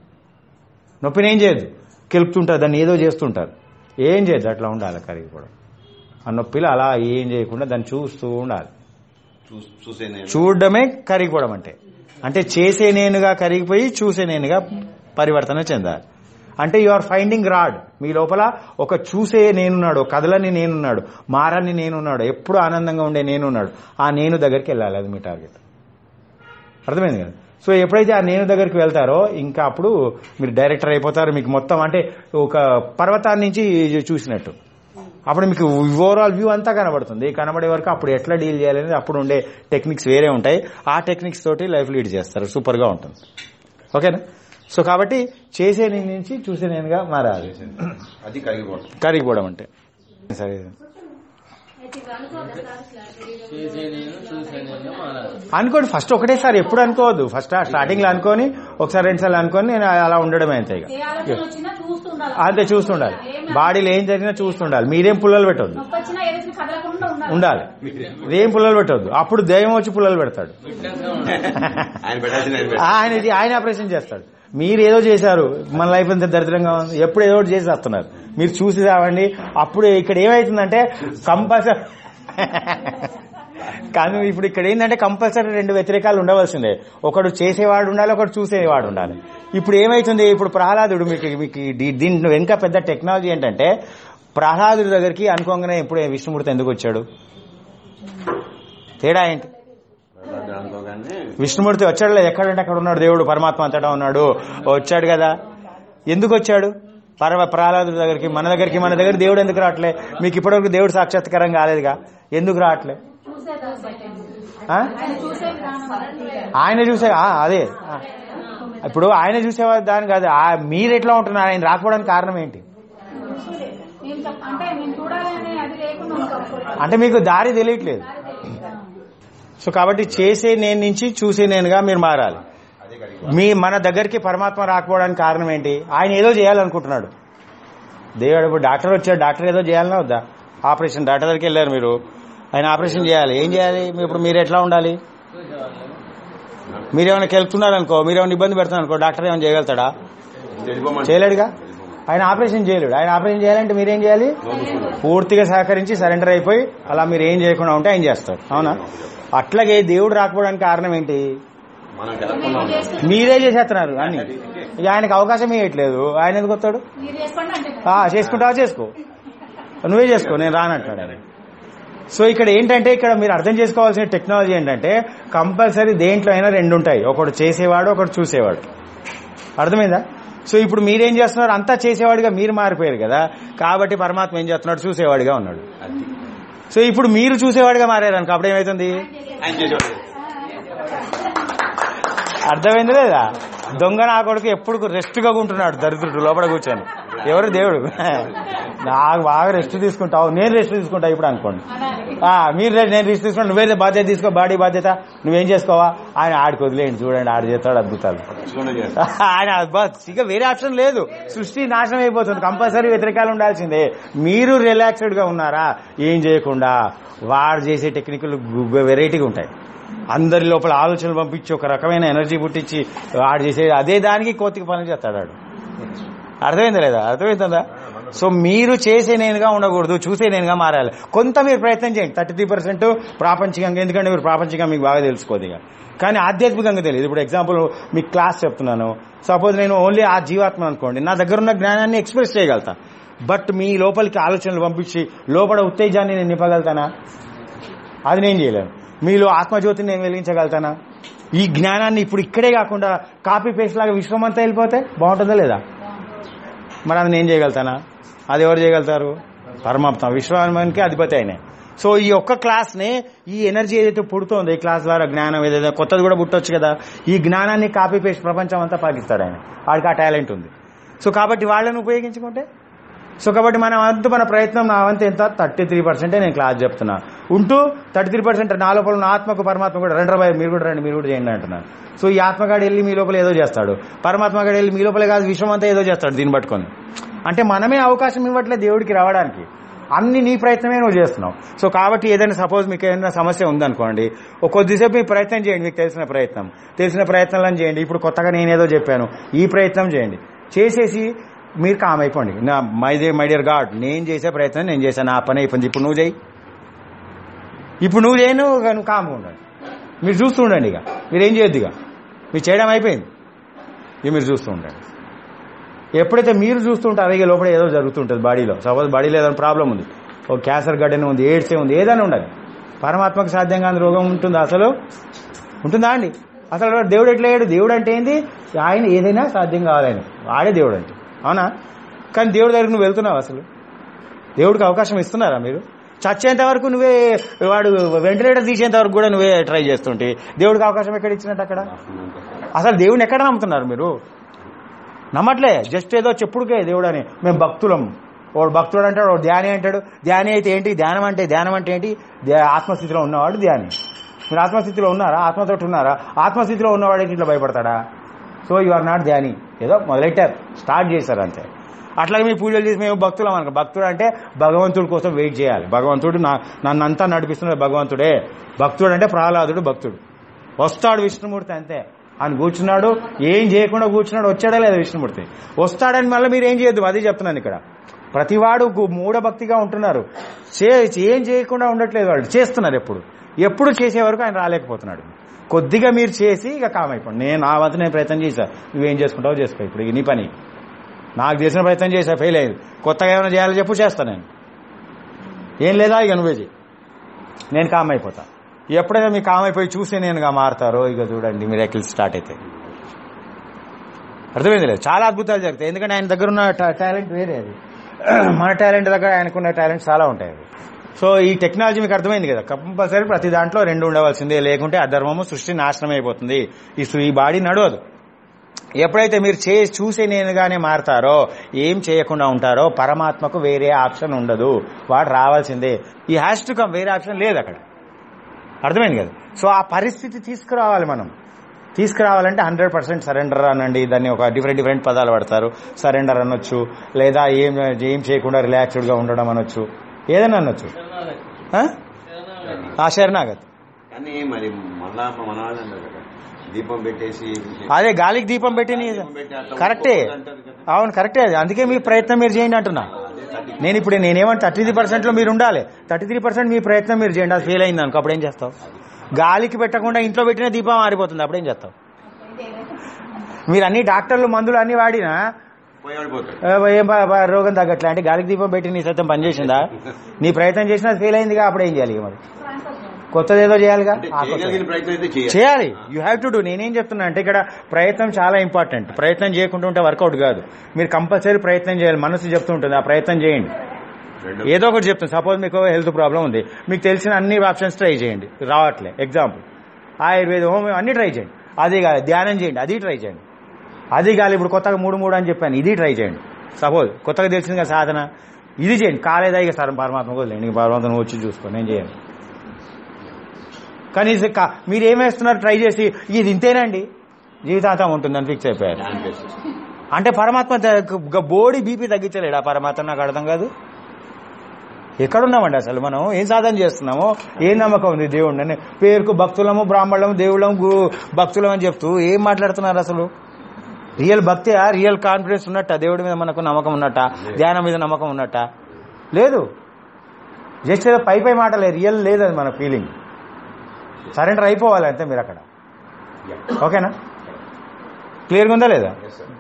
నొప్పిని ఏం చేయదు కెలుపుతుంటారు దాన్ని ఏదో చేస్తుంటారు ఏం చేయదు అట్లా ఉండాలి కరిగిపోవడం ఆ నొప్పిలో అలా ఏం చేయకుండా దాన్ని చూస్తూ ఉండాలి చూ- చూసే నేను చూడడమే కరిగిపోవడం అంటే అంటే చేసే నేనుగా కరిగిపోయి చూసే నేనుగా పరివర్తన చెందాలి అంటే యు ఆర్ ఫైండింగ్ రాడ్ మీ లోపల ఒక చూసే నేనున్నాడు ఒక కథలని నేనున్నాడు మారాన్ని నేనున్నాడు ఎప్పుడు ఆనందంగా ఉండే నేనున్నాడు ఆ నేను దగ్గరికి వెళ్ళాలి అది మీ టార్గెట్ అర్థమైంది కదా సో ఎప్పుడైతే ఆ నేను దగ్గరికి వెళ్తారో ఇంకా అప్పుడు మీరు డైరెక్టర్ అయిపోతారు మీకు మొత్తం అంటే ఒక పర్వతాన్ని నుంచి చూసినట్టు అప్పుడు మీకు ఓవరాల్ వ్యూ అంతా కనబడుతుంది కనబడే వరకు అప్పుడు ఎట్లా డీల్ చేయాలనేది అప్పుడు ఉండే టెక్నిక్స్ వేరే ఉంటాయి ఆ టెక్నిక్స్ తోటి లైఫ్ లీడ్ చేస్తారు సూపర్ గా ఉంటుంది ఓకేనా సో కాబట్టి చేసే నేను నుంచి చూసే నేనుగా మారాలి అది కరిగిపోవడం కరిగిపోవడం అంటే సరే చేసే నేను చూసే నేను మారాలి అనుకోండి ఫస్ట్ ఒకటేసారి ఎప్పుడు అనుకోవద్దు ఫస్ట్ స్టార్టింగ్ లో అనుకొని ఒకసారి రెండు సార్లు అనుకొని నేను అలా ఉండడమే అంతే ఇక ఏ ఆలోచన వచ్చినా చూస్తుండాలి అంతే చూస్తుండాలి బాడీలో ఏం జరిగినా చూస్తుండాలి మీరేం పుల్లలు పెట్టొద్దు నొప్పి వచ్చినా ఏదైనా కదలకుండా ఉండాలి ఉండాలి ఏం పుల్లలు పెట్టవద్దు అప్పుడు దైవం వచ్చి పుల్లలు పెడతాడు ఫిట్నెస్ గా ఉండాలి ఆయన పెట్టాల్సింది ఆయన పెట్టాలి. ఆయన ఇది ఆయన ఆపరేషన్ చేస్తాడు మీరు ఏదో చేశారు మన లైఫ్ ఎంత దరిద్రంగా ఉంది ఎప్పుడు ఏదో ఒకటి చేసి వస్తున్నారు మీరు చూసి రావండి అప్పుడు ఇక్కడ ఏమైతుందంటే కంపల్సరీ కానీ ఇప్పుడు ఇక్కడ ఏంటంటే కంపల్సరీ రెండు వ్యతిరేకాలు ఉండవలసిందే ఒకడు చేసేవాడు ఉండాలి ఒకడు చూసేవాడు ఉండాలి ఇప్పుడు ఏమైతుంది ఇప్పుడు ప్రహ్లాదుడు మీకు మీకు దీ- దీంట్లో ఇంకా పెద్ద టెక్నాలజీ ఏంటంటే ప్రహ్లాదుడి దగ్గరికి అనుకోగానే ఇప్పుడు విష్ణుమూర్తి ఎందుకు వచ్చాడు తేడా ఏంటి ప్రహ్లాదుడు అనుకోగానే విష్ణుమూర్తి వచ్చాడు లేదు ఎక్కడంటే అక్కడ ఉన్నాడు దేవుడు పరమాత్మ అంతటా ఉన్నాడు వచ్చాడు కదా ఎందుకు వచ్చాడు పరమ ప్రహ్లాదుడి దగ్గరికి మన దగ్గరికి మన దగ్గర దేవుడు ఎందుకు రావట్లే మీకు ఇప్పటివరకు దేవుడు సాక్షాత్కారం కాలేదుగా ఎందుకు రావట్లే చూసే దాన్ని బట్టి. ఆ? ఆయన చూసే విధానం బట్టి. ఆయన చూసే ఆ, అదే ఆ. ఇప్పుడు ఆయన చూసేవారు దాని కాదు ఆ, మీరు ఎట్లా ఉంటున్నారు ఆయన రాకపోవడానికి కారణం ఏంటి నేను చెప్- అంటే నేను చూడాలని అది లేకుండా ఉంటాను. అంటే మీకు దారి తెలియట్లేదు సో కాబట్టి చేసే నేను నుంచి చూసే నేనుగా మీరు మారాలి అదే కడిగి మీ మన దగ్గరికి పరమాత్మ రాకపోవడానికి కారణం ఏంటి ఆయన ఏదో చేయాలనుకుంటున్నాడు దేవుడు ఇప్పుడు డాక్టర్ వచ్చాడు డాక్టర్ ఏదో చేయాలన్నా వద్దా ఆపరేషన్ డాక్టర్ దగ్గరికి వెళ్ళారు మీరు ఆయన ఆపరేషన్ చేయాలి ఏం చేయాలి మీ- ఇప్పుడు మీరు ఎట్లా ఉండాలి చూసేవాళ్ళు మీరేమైనా కెలుతున్నారు అనుకో మీరేమైనా ఇబ్బంది పెడుతున్నారు అనుకో డాక్టర్ ఏమైనా చేయగలుగుతాడా వెళ్ళిపోమంటే చేయలేడుగా ఆయన ఆపరేషన్ చేయలేడు ఆయన ఆపరేషన్ చేయాలంటే మీరేం చేయాలి పూర్తిగా సహకరించి సరెండర్ అయిపోయి అలా మీరు ఏం చేయకుండా ఉంటే ఆయన చేస్తారు అవునా అట్లాగే దేవుడు రాకపోవడానికి కారణం ఏంటి మనం గెలకుండా ఉన్నాం. మీరే చేసేస్తున్నారు అన్ని ఇక ఆయనకు అవకాశం ఇవ్వట్లేదు ఆయన ఎందుకు వస్తాడు మీరు చేసుకోండి అంటే ఆ, చేసుకుంటావా చేసుకో నువ్వే చేసుకో నేను రానంటాడు ఆయన సో ఇక్కడ ఏంటంటే ఇక్కడ మీరు అర్థం చేసుకోవాల్సిన టెక్నాలజీ ఏంటంటే కంపల్సరీ దేంట్లో అయినా రెండు ఉంటాయి ఒకడు చేసేవాడు ఒకడు చూసేవాడు అర్థమైందా సో ఇప్పుడు మీరేం చేస్తున్నారు అంతా చేసేవాడిగా మీరు మారిపోయారు కదా కాబట్టి పరమాత్మ ఏం చేస్తున్నాడు చూసేవాడిగా ఉన్నాడు అది సో ఇప్పుడు మీరు చూసేవాడిగా మారారు అనుకో అప్పుడు ఏమైతుంది ఆయన చేసేవాడు అర్థమైంది లేదా దొంగ నా కొడుకు ఎప్పుడు రెస్ట్ గా ఉంటున్నాడు దరిద్రుడు లోపల కూర్చొని ఎవరు దేవుడు నాకు బాగా రెస్ట్ తీసుకుంటావు నేను రెస్ట్ తీసుకుంటా ఇప్పుడు అనుకోండి ఆ, మీరు రె- నేను రెస్ట్ తీసుకుంటా నువ్వే బాధ్యత తీసుకో బాడీ బాధ్యత నువ్వేం చేసుకోవా ఆయన ఆడికి వదిలేయండి చూడండి ఆడు చేస్తాడు అద్భుతాలు చూడండి చేస్తాడు. ఆయన బస్ ఇక వేరే ఆప్షన్ లేదు సృష్టి నాశనం అయిపోతుంది కంపల్సరీ వ్యతిరేకాలు ఉండాల్సిందే మీరు రిలాక్స్డ్ గా ఉన్నారా ఏం చేయకుండా వాడు చేసే టెక్నికల్ వెరైటీగా ఉంటాయి అందరి లోపల ఆలోచనలు పంపించి ఒక రకమైన ఎనర్జీ పుట్టించి వాడు చేసే అదే దానికి కోతికి పని చేస్తాడు వాడు అర్థమైందా లేదా అర్థమైందా సో మీరు చేసే నేనుగా ఉండకూడదు చూసే నేనుగా మారాలి కొంత మీరు ప్రయత్నం చేయండి థర్టీ త్రీ పర్సెంట్ ప్రాపంచికంగా ఎందుకంటే మీరు ప్రాపంచికంగా మీకు బాగా తెలుసుకోదు ఇక కానీ ఆధ్యాత్మికంగా తెలియదు ఇప్పుడు ఎగ్జాంపుల్ మీకు క్లాస్ చెప్తున్నాను సపోజ్ నేను ఓన్లీ ఆ జీవాత్మ అనుకోండి నా దగ్గర ఉన్న జ్ఞానాన్ని ఎక్స్ప్రెస్ చేయగలుగుతా బట్ మీ లోపలికి ఆలోచనలు పంపించి లోపల ఉత్తేజాన్ని నేను నింపగలుగుతానా అది నేను చేయలేను మీలో ఆత్మజ్యోతిని నేను వెలిగించగలుగుతానా ఈ జ్ఞానాన్ని ఇప్పుడు ఇక్కడే కాకుండా కాపీ పేస్ట్ లాగా విశ్వం అంతా వెళ్ళిపోతే బాగుంటుందా లేదా మరి అది నేను చేయగలుగుతానా అది ఎవరు చేయగలుగుతారు పరమాత్మ విశ్వానికి అధిపతి అయినా సో ఈ ఒక్క క్లాస్ ని ఈ ఎనర్జీ ఏదైతే పుడుతోందో ఈ క్లాస్ ద్వారా జ్ఞానం ఏదైతే కొత్తది కూడా పుట్టొచ్చు కదా ఈ జ్ఞానాన్ని కాపీ పేస్ట్ ప్రపంచం అంతా పాకిస్తాడు ఆయన వాడికి ఆ టాలెంట్ ఉంది సో కాబట్టి వాళ్ళని ఉపయోగించుకుంటే సో కాబట్టి మన వంతు మన ప్రయత్నం నా వంతు ఎంత థర్టీ త్రీ పర్సెంటే నేను క్లాస్ చెప్తున్నా ఉంటూ థర్టీ త్రీ పర్సెంట్ నా లోపల ఉన్న ఆత్మకు పరమాత్మ కూడా రెండు రూపాయలు మీరు కూడా రండి మీరు కూడా చేయండి అంటున్నాను సో ఈ ఆత్మగాడు వెళ్ళి మీ లోపల ఏదో చేస్తాడు పరమాత్మగాడు వెళ్ళి మీ లోపలే కాదు విశ్వం అంతా ఏదో చేస్తాడు దీన్ని పట్టుకొని అంటే మనమే అవకాశం ఇవ్వట్లేదు దేవుడికి రావడానికి అన్ని నీ ప్రయత్నమే నువ్వు చేస్తున్నావు సో కాబట్టి ఏదైనా సపోజ్ మీకు ఏదైనా సమస్య ఉందనుకోండి ఒక కొద్దిసేపు మీ ప్రయత్నం చేయండి మీకు తెలిసిన ప్రయత్నం తెలిసిన ప్రయత్నాలను చేయండి ఇప్పుడు కొత్తగా నేనేదో చెప్పాను ఈ ప్రయత్నం చేయండి చేసేసి మీరు కామ్ అయిపోండి నా my day my dear God నేను చేసే ప్రయత్నం నేను చేశాను నా పని అయిపోయింది ఇప్పుడు నువ్వు చేయి ఇప్పుడు నువ్వు చేయను ఇక నువ్వు కామ్గా ఉండండి మీరు చూస్తూ ఉండండి ఇక మీరేం చేయొద్దు ఇక మీరు చేయడం అయిపోయింది ఇక మీరు చూస్తూ ఉండండి ఎప్పుడైతే మీరు చూస్తుంటారో ఇక లోపల ఏదో జరుగుతుంటుంది బాడీలో సపోజ్ బాడీలో ఏదైనా ప్రాబ్లం ఉంది ఒక క్యాన్సర్ గడ్డనే ఉంది ఎయిడ్సే ఉంది ఏదైనా ఉండదు పరమాత్మకు సాధ్యం కాని రోగం ఉంటుందా అసలు ఉంటుందా అండి అసలు దేవుడు ఎట్లా అయ్యాడు దేవుడు అంటే ఏంది ఆయన ఏదైనా సాధ్యం కావాలని వాడే దేవుడు అంటే అవునా కానీ దేవుడి దగ్గరికి నువ్వు వెళ్తున్నావు అసలు దేవుడికి అవకాశం ఇస్తున్నారా మీరు చచ్చేంత వరకు నువ్వే వాడు వెంటిలేటర్ తీసేంత వరకు కూడా నువ్వే ట్రై చేస్తుంటే దేవుడికి అవకాశం ఎక్కడ ఇచ్చినట్టు అక్కడ అసలు దేవుడిని ఎక్కడ నమ్ముతున్నారు మీరు నమ్మట్లే జస్ట్ ఏదో చెప్పుడుకే దేవుడు అని మేము భక్తులం వాడు భక్తుడు అంటాడు వాడు ధ్యాని అంటాడు ధ్యాని అయితే ఏంటి ధ్యానం అంటే ధ్యానం అంటే ఏంటి ధ్యా- ఆత్మస్థితిలో ఉన్నవాడు ధ్యాని మీరు ఆత్మస్థితిలో ఉన్నారా ఆత్మతోటి ఉన్నారా ఆత్మస్థితిలో ఉన్నవాడికి ఇట్లా భయపడతాడా సో యు ఆర్ నాట్ ధ్యాని ఏదో మొదలెట్టారు స్టార్ట్ చేశారు అంతే అట్లాగే మీ పూజలు చేసి మేము భక్తులం అనుకో భక్తుడు అంటే భగవంతుడి కోసం వెయిట్ చేయాలి భగవంతుడు నా నన్ను అంతా నడిపిస్తున్న భగవంతుడే భక్తుడు అంటే ప్రహ్లాదుడు భక్తుడు వస్తాడు విష్ణుమూర్తి అంతే ఆయన కూర్చున్నాడు ఏం చేయకుండా కూర్చున్నాడు వచ్చాడా లేదా విష్ణుమూర్తి వస్తాడని మళ్ళీ మీరు ఏం చేయొద్దు అది చెప్తున్నాను ఇక్కడ ప్రతివాడు గు- మూఢభక్తిగా ఉంటున్నారు చే- ఏం చేయకుండా ఉండట్లేదు వాళ్ళు చేస్తున్నారు ఎప్పుడు ఎప్పుడు చేసే వరకు ఆయన రాలేకపోతున్నాడు కొద్దిగా మీరు చేసి ఇక కామైపోండి నేను నా వంతు నేను ప్రయత్నం చేశా నువ్వేం చేసుకుంటావో చేసుకో ఇప్పుడు ఇక నీ పని నాకు చేసిన ప్రయత్నం చేశా ఫెయిల్ అయ్యింది కొత్తగా ఏమైనా చేయాలో చెప్పు చేస్తా నేను ఏం లేదా ఇక నువ్వే చెయ్యి నేను కామ్ అయిపోతా ఎప్పుడైనా మీ కామ్ అయిపోయి చూసి నేనుగా మారుతారో ఇక చూడండి మీరు ఎక్కిల్ స్టార్ట్ అయితే అర్థమైంది లేదు చాలా అద్భుతాలు జరుగుతాయి ఎందుకంటే ఆయన దగ్గర ఉన్న టాలెంట్ వేరే అది మన టాలెంట్ దగ్గర ఆయనకున్న టాలెంట్ చాలా ఉంటాయి అవి సో ఈ టెక్నాలజీ మీకు అర్థమైంది కదా కంపల్సరీ ప్రతి దాంట్లో రెండు ఉండవలసిందే లేకుంటే అధర్మము సృష్టి నాశనం అయిపోతుంది ఈ సు- ఈ బాడీ నడవదు ఎప్పుడైతే మీరు చే చూసే నేనుగానే మారతారో ఏం చేయకుండా ఉంటారో పరమాత్మకు వేరే ఆప్షన్ ఉండదు వాడు రావాల్సిందే ఈ హ్యాష్ టు కమ్ వేరే ఆప్షన్ లేదు అక్కడ అర్థమైంది కదా సో ఆ పరిస్థితి తీసుకురావాలి మనం తీసుకురావాలంటే హండ్రెడ్ పర్సెంట్ సరెండర్ అనండి దాన్ని ఒక డిఫరెంట్ డిఫరెంట్ పదాలు పడతారు సరెండర్ అనొచ్చు లేదా ఏం ఏం చేయకుండా రిలాక్స్డ్ గా ఉండడం అనొచ్చు ఏదైనా అనొచ్చు శరణాగతి ఆ? శరణాగతి ఆ శరణాగత్ కానీ మరి మళ్ళా మన వాళ్ళు అంటారు కదా దీపం పెట్టేసి అదే గాలికి దీపం పెట్టి నీ- దీపం పెట్టి అట్లా కరెక్టే అంటారు కదా. అవును కరెక్టే అది అందుకే మీ ప్రయత్నం మీరు చేయండి అంటున్నా అదే థర్టీ నేను ఇప్పుడు నేనేమంటే థర్టీ త్రీ పర్సెంట్ లో మీరు ఉండాలి థర్టీ త్రీ పర్సెంట్ మీ ప్రయత్నం మీరు చేయండి అది ఫెయిల్ అయింది అనుకో అప్పుడు ఏం చేస్తావు గాలికి పెట్టకుండా ఇంట్లో పెట్టిన దీపం ఆరిపోతుంది అప్పుడు ఏం చేస్తావు మీరు అన్ని డాక్టర్లు మందులు అన్ని వాడినా పోయి ఆడిపోతాడు ఆ, ఏం బా- బా- రోగం తగ్గట్లే అంటే గాలికి దీపం పెట్టి నీ సైతం పనిచేసిందా నీ ప్రయత్నం చేసినా అది ఫెయిల్ అయిందిగా అప్పుడు ఏం చేయాలి ఇక మరి కొత్తది ఏదో చేయాలిగా అంటే ఆ కొత్తది. చేయగలిగిన ప్రయత్నం అయితే చేయాలి చేయాలి యూ హ్యావ్ టు డూ నేనేం చెప్తున్నా అంటే ఇక్కడ ప్రయత్నం చాలా ఇంపార్టెంట్ ప్రయత్నం చేయకుండా ఉంటే వర్కౌట్ కాదు మీరు కంపల్సరీ ప్రయత్నం చేయాలి మనసు చెప్తుంటుంది ఆ ప్రయత్నం చేయండి రెండు ఏదో ఒకటి చెప్తాను సపోజ్ మీకు హెల్త్ ప్రాబ్లం ఉంది మీకు తెలిసిన అన్ని ఆప్షన్స్ ట్రై చేయండి రావట్లే ఎగ్జాంపుల్ ఆయుర్వేదం హోమియో అన్ని ట్రై చేయండి అది కాదు ధ్యానం చేయండి అది ట్రై చేయండి అది కాదు ఇప్పుడు కొత్తగా మూడు మూడు అని చెప్పాను ఇది ట్రై చేయండి సపోజ్ కొత్తగా తెలిసింది కదా సాధన ఇది చేయండి కాలేదా ఇక సరే పరమాత్మ వదిలేండి ఇంక పరమాత్మ నువ్వు వచ్చి చూసుకో నేను చేయను కానీ ఇది కా- మీరు ఏమేస్తున్నారు ట్రై చేసి ఇది ఇంతేనండి జీవితాంతం ఉంటుందని ఫిక్స్ అయిపోయారు ధ్యానం చేసేసి. అంటే పరమాత్మ ద- బోడీ బీపీ తగ్గించలేడా పరమాత్మ నాకు అర్థం కాదు ఎక్కడున్నామండి అసలు మనం ఏం సాధన చేస్తున్నామో ఏం నమ్మకం ఉంది దేవుడిని అని పేరుకు భక్తులము బ్రాహ్మణులము దేవుళ్ళము గు- భక్తులం అని చెప్తూ ఏం మాట్లాడుతున్నారు అసలు రియల్ భక్తి రియల్ కాన్ఫిడెన్స్ ఉన్నట్ట దేవుడి మీద మనకు నమ్మకం ఉన్నట్ట ధ్యానం మీద నమ్మకం ఉన్నట్ట లేదు జస్ట్ ఏదో పై పై మాటలే రియల్ లేదు అది మన ఫీలింగ్ సరెండర్ అయిపోవాలి అంతే మీరు అక్కడ ఓకేనా క్లియర్గా ఉందా లేదా Yes, sir.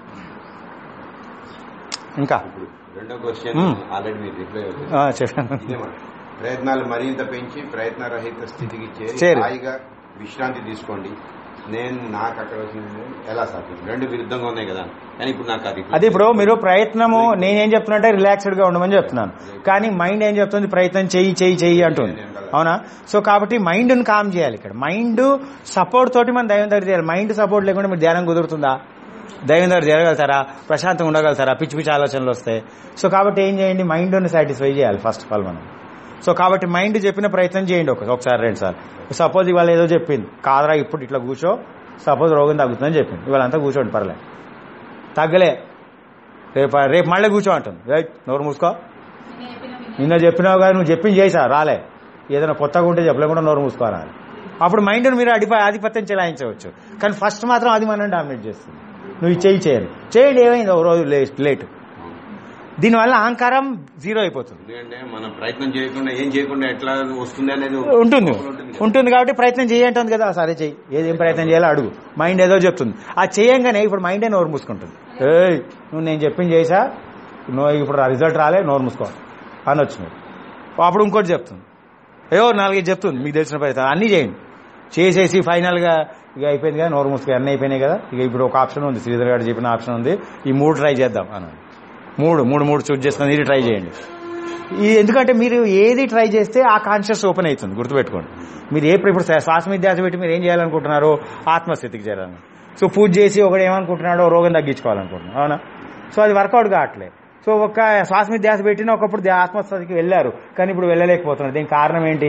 ఇంకా ఇప్పుడు రెండో క్వశ్చన్ మ్మ్. ఆల్రెడీ మీరు రిప్లై అవుతుంది ఆ, చెప్పండి ఇదేమాట ప్రయత్నాలు మరింత పెంచి ప్రయత్న రహిత స్థితికి చేరి చేరి. హాయిగా విశ్రాంతి తీసుకోండి నేను నాకు అక్కడ వచ్చింది ఎలా సాధ్యం రెండు విరుద్ధంగా ఉన్నాయి కదా కానీ ఇప్పుడు నాకు అది అది ఇప్పుడు మీరు ప్రయత్నము నేనేం చెప్తున్నట్టే రిలాక్స్డ్ గా ఉండమని చెప్తున్నాను కానీ మైండ్ ఏం చెప్తుంది ప్రయత్నం చెయ్యి చెయ్యి చెయ్యి అంటుంది అవునా సో కాబట్టి మైండ్ ను కామ్ చేయాలి ఇక్కడ మైండ్ సపోర్ట్ తోటి మనం దైవం దగ్గర చేయాలి మైండ్ సపోర్ట్ లేకుండా మీరు ధ్యానం కుదురుతుందా దైవం దగ్గర జరగలుగుతారా ప్రశాంతంగా ఉండగలుగుతారా పిచ్చి పిచ్చి ఆలోచనలు వస్తాయి సో కాబట్టి ఏం చేయండి మైండ్ ని సాటిస్ఫై చేయాలి ఫస్ట్ ఆఫ్ ఆల్ మనం సో కాబట్టి మైండ్ చెప్పిన ప్రయత్నం చేయండి ఒక ఒకసారి రెండు సార్లు సపోజ్ ఇవాళ ఏదో చెప్పింది కాదరా ఇప్పుడు ఇట్లా కూర్చో సపోజ్ రోగం తగ్గుతుందని చెప్పింది ఇవాళ అంతా కూర్చోండి పర్లే తగ్గలే రేపు రేపు మళ్ళీ కూర్చో అంటుంది రైట్ నోరు మూసుకో నిన్న చెప్పినావు కానీ నువ్వు చెప్పింది చేసా రాలే ఏదైనా కొత్తగా ఉంటే చెప్పలేకుండా నోరు మూసుకో రాలి అప్పుడు మైండ్ మీరు అడిప ఆధిపత్యం చెలాయించవచ్చు కానీ ఫస్ట్ మాత్రం అది మనం డామినేట్ చేస్తుంది నువ్వు ఇది చేయి చేయాలి చేయండి ఏమైంది ఒక రోజు లేట్ లేట్ దీనివల్ల అహంకారం జీరో అయిపోతుంది ఎందుకంటే మనం ప్రయత్నం చేయకుండా ఏం చేయకుండా ఎట్లా వస్తుంది అనేది ఉంటుంది ఉంటుంది ఉంటుంది కాబట్టి ప్రయత్నం చేయంటుంది కదా సరే చెయ్యి ఏదేం ప్రయత్నం చేయాలో అడుగు మైండ్ ఏదో చెప్తుంది ఆ చేయంగానే ఇప్పుడు మైండే నోరు మూసుకుంటుంది ఏయ్ నువ్వు నేను చెప్పింది చేసా నువ్వు ఇప్పుడు రిజల్ట్ రాలే నోరు మూసుకో అని వచ్చినాడు అప్పుడు ఇంకోటి చెప్తుంది ఏవో నాలుగైదు చెప్తుంది మీకు తెలిసిన ప్రయత్నం అన్నీ చేయండి చేసేసి ఫైనల్ గా ఇక అయిపోయింది కదా నోరు మూసుకు అన్నీ అయిపోయినాయి కదా ఇక ఇప్పుడు ఒక ఆప్షన్ ఉంది శ్రీధర్ గారు చెప్పిన ఆప్షన్ ఉంది ఈ మూడు ట్రై చేద్దాం అన్నాడు మూడు మూడు మూడు చూస్ చేస్తున్నాను ఇది ట్రై చేయండి ఈ ఎందుకంటే మీరు ఏది ట్రై చేస్తే ఆ కాన్షియస్ ఓపెన్ అవుతుంది గుర్తుపెట్టుకోండి మీరు ఏ ఇప్పుడు శ్వాస మీద ధ్యాస పెట్టి మీరు ఏం చేయాలనుకుంటున్నారో ఆత్మస్థితికి చేరాలని సో పూజ చేసి ఒకడు ఏమనుకుంటున్నాడో రోగం తగ్గించుకోవాలనుకుంటున్నాడు అవునా సో అది వర్కౌట్ కావట్లే సో ఒక శ్వాస మీద ధ్యాస పెట్టిన ఒకప్పుడు ధ్యా- ఆత్మస్థితికి వెళ్ళారు కానీ ఇప్పుడు వెళ్ళలేకపోతున్నారు దీనికి కారణం ఏంటి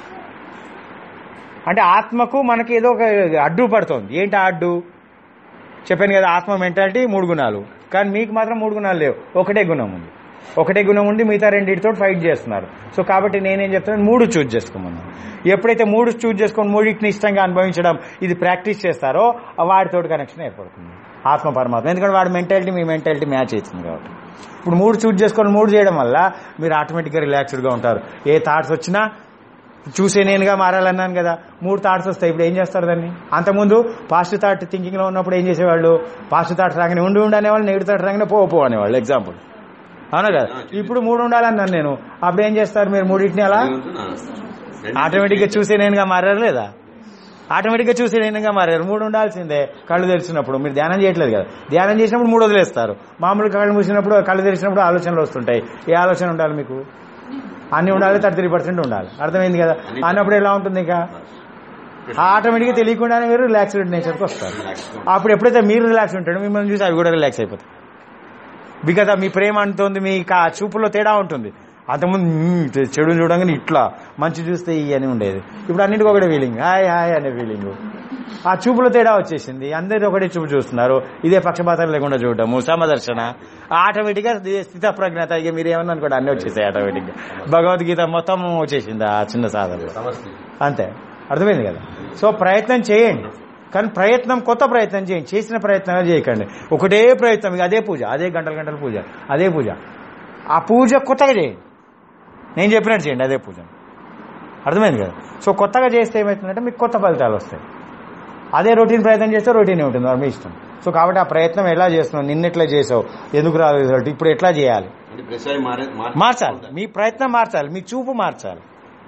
అంటే ఆత్మకు మనకి ఏదో ఒక అడ్డు పడుతోంది ఏంటి ఆ అడ్డు చెప్పాను కదా ఆత్మ మెంటాలిటీ మూడు గుణాలు కానీ మీకు మాత్రం మూడు గుణాలు లేవు ఒకటే గుణం ఉంది ఒకటే గుణం ఉండి మిగతా రెండింటితో ఫైట్ చేస్తున్నారు సో కాబట్టి నేనేం చెప్తున్నాను మూడు చూజ్ చేసుకోమన్నాను ఎప్పుడైతే మూడు చూజ్ చేసుకొని మూడింటిని ఇష్టంగా అనుభవించడం ఇది ప్రాక్టీస్ చేస్తారో వాడితోటి కనెక్షన్ ఏర్పడుతుంది ఆత్మ పరమాత్మ ఎందుకంటే వాడి మెంటాలిటీ మీ మెంటాలిటీ మ్యాచ్ అవుతుంది కాబట్టి ఇప్పుడు మూడు చూజ్ చేసుకొని మూడు చేయడం వల్ల మీరు ఆటోమేటిక్గా రిలాక్స్డ్గా ఉంటారు ఏ థాట్స్ వచ్చినా చూసే నేనుగా మారాలన్నాను కదా మూడు థాట్స్ వస్తాయి ఇప్పుడు ఏం చేస్తారు దాన్ని అంతకుముందు పాస్ట్ థాట్ థింకింగ్ లో ఉన్నప్పుడు ఏం చేసేవాళ్ళు పాస్ట్ థాట్స్ రాగానే ఉండి ఉండి అనేవాళ్ళు నెగిటివ్ థాట్ రాగానే పో పో అనేవాళ్ళు ఎగ్జాంపుల్ అవునా కదా ఇప్పుడు మూడు ఉండాలన్నాను నేను అప్పుడు ఏం చేస్తారు మీరు మూడింటిని అలా ఆటోమేటిక్ గా చూసే నేనుగా మారారు లేదా ఆటోమేటిక్ గా చూసే నేనుగా మారారు మూడు ఉండాల్సిందే కళ్ళు తెరిచినప్పుడు మీరు ధ్యానం చేయట్లేదు కదా ధ్యానం చేసినప్పుడు మూడు వదిలేస్తారు మామూలుగా కళ్ళు మూసినప్పుడు కళ్ళు తెరిచినప్పుడు ఆలోచనలు వస్తుంటాయి ఏ ఆలోచన ఉండాలి మీకు అన్ని ఉండాలి థర్టీ త్రీ పర్సెంట్ ఉండాలి అర్థమైంది కదా అన్నప్పుడు ఎలా ఉంటుంది ఇంకా ఆటోమేటిక్గా తెలియకుండానే మీరు రిలాక్స్డ్ నేచర్కి వస్తారు అప్పుడు ఎప్పుడైతే మీరు రిలాక్స్ ఉంటాడో మిమ్మల్ని చూసి అవి కూడా రిలాక్స్ అయిపోతాయి బికాజ్ మీ ప్రేమ అంటుంది మీ కా- చూపులో తేడా ఉంటుంది అంతకుముందు మ్మ్, చెడు చూడంగానే ఇట్లా మంచి చూస్తే ఈ అని ఉండేది ఇప్పుడు అన్నిటికీ ఒకటే ఫీలింగ్ హాయ్ హాయ్ అనే ఫీలింగ్ ఆ చూపులో తేడా వచ్చేసింది అందరూ ఒకటే చూపు చూస్తున్నారు ఇదే పక్షపాతం లేకుండా చూడటము సమదర్శన ఆటోమేటిక్ గా స్థిత ప్రజ్ఞత ఇక మీరు ఏమన్నా అనుకోండి అన్ని వచ్చేసాయి ఆటోమేటిక్ గా భగవద్గీత మొత్తం వచ్చేసింది ఆ చిన్న సాధనలో అంతే అర్థమైంది కదా సో ప్రయత్నం చేయండి కానీ ప్రయత్నం కొత్త ప్రయత్నం చేయండి చేసిన ప్రయత్నాలు చేయకండి ఒకటే ప్రయత్నం ఇక అదే పూజ అదే గంటల గంటల పూజ అదే పూజ ఆ పూజ కొత్తగా చేయండి నేను చెప్పినట్టు చేయండి అదే పూజ అర్థమైంది కదా సో కొత్తగా చేస్తే ఏమవుతుందంటే మీకు కొత్త ఫలితాలు వస్తాయి అదే రొటీన్ ప్రయత్నం చేస్తే రొటీన్ ఉంటుంది మరి మీ ఇష్టం సో కాబట్టి ఆ ప్రయత్నం ఎలా చేస్తున్నావు నిన్న ఎట్లా చేసావు ఎందుకు రాదు రిజల్ట్ ఇప్పుడు ఎట్లా చేయాలి అంటే ప్రతిసారి మారే మార్చాలి మీ ప్రయత్నం మార్చాలి మీ చూపు మార్చాలి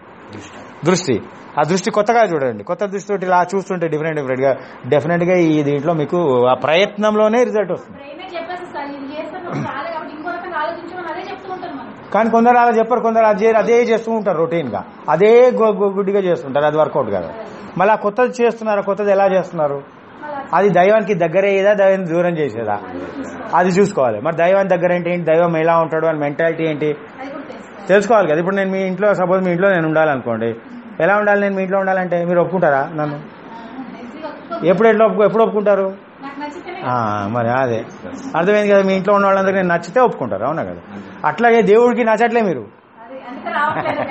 దృష్టి ఆ దృష్టి కొత్తగా చూడండి కొత్త దృష్టితోటి ఇలా చూస్తుంటే డిఫరెంట్ డిఫరెంట్ గా డెఫినెట్ గా ఈ దీంట్లో మీకు ఆ ప్రయత్నంలోనే రిజల్ట్ వస్తుంది బ్రెయినే చెప్పేసి సార్ ఇది చేస్తాను రాలే కాబట్టి ఇంకో రకంగా ఆలోచించమని అదే చెప్తూ ఉంటాను మనం కానీ కొందరు అలా చెప్పరు కొందరు అది చేయరు, అదే చేస్తూ ఉంటారు రొటీన్ గా అదే గు- గు- గుడ్డిగా చేస్తుంటారు అది వర్కౌట్ కాదు మళ్ళీ ఆ కొత్తది చేస్తున్నారు ఆ కొత్తది ఎలా చేస్తున్నారు అది దైవానికి దగ్గరయ్యేదా దైవానికి దూరం చేసేదా అది చూసుకోవాలి మరి దైవానికి దగ్గర ఏంటి ఏంటి దైవం ఎలా ఉంటాడు అని మెంటాలిటీ ఏంటి అది కూడా తెలుసు తెలుసుకోవాలి కదా ఇప్పుడు నేను మీ ఇంట్లో సపోజ్ మీ ఇంట్లో నేను ఉండాలనుకోండి ఎలా ఉండాలి నేను మీ ఇంట్లో ఉండాలంటే మీరు ఒప్పుకుంటారా నన్ను ఈజీగా ఒప్పుకో ఎప్పుడు ఎట్లా ఒప్పుకో ఎప్పుడు ఒప్పుకుంటారు నాకు నచ్చితేనే ఆ, మరి అదే అర్థమైంది కదా మీ ఇంట్లో ఉన్న వాళ్ళందరికీ నేను నచ్చితే ఒప్పుకుంటారు అవునా కదా అట్లాగే దేవుడికి నచ్చట్లే మీరు అది అందుకే రావట్లేదు